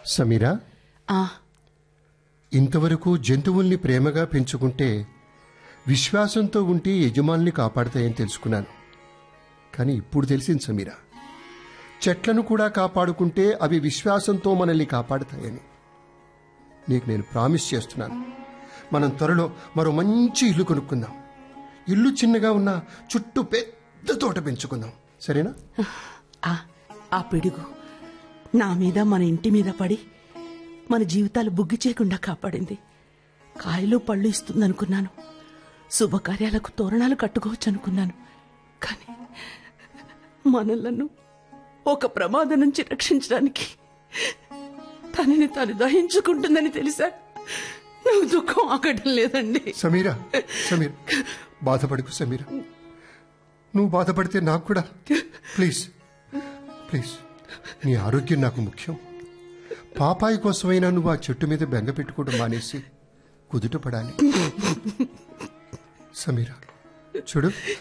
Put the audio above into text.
సమీరా ఆ ఇంతవరకు జంతువుల్ని ప్రేమగా పెంచుకుంటే విశ్వాసంతో ఉంటే యజమానుల్ని కాపాడతాయని తెలుసుకున్నాను కానీ ఇప్పుడు తెలిసింది సమీరా చెట్లను కూడా కాపాడుకుంటే అవి విశ్వాసంతో మనల్ని కాపాడతాయని నీకు నేను ప్రామిస్ చేస్తున్నాను మనం త్వరలో మరో మంచి ఇల్లు కొనుక్కుందాం ఇల్లు చిన్నగా ఉన్న చుట్టూ పెద్ద తోట పెంచుకుందాం సరేనా ఆ ఆ పిడుగు నా మీద మన ఇంటి మీద పడి మన జీవితాలు బుగ్గి చేయకుండా కాపాడింది కాయలు పళ్ళు ఇస్తుందనుకున్నాను శుభకార్యాలకు తోరణాలు కట్టుకోవచ్చు అనుకున్నాను కానీ మనలను ఒక ప్రమాదం నుంచి రక్షించడానికి తనని తాను దహించుకుంటుందని తెలిసా నాకు దుఃఖం ఆగడం లేదండి సమీరా సమీర్ బాధపడకు సమీరా నువ్వు బాధపడితే నాకు కూడా ప్లీజ్ ప్లీజ్ నీ ఆరోగ్యం నాకు ముఖ్యం పాపాయి కోసమైనా నువ్వు ఆ చెట్టు మీద బెంగ పెట్టుకోవడం మానేసి కుదుట పడాలి సమీరా చూడు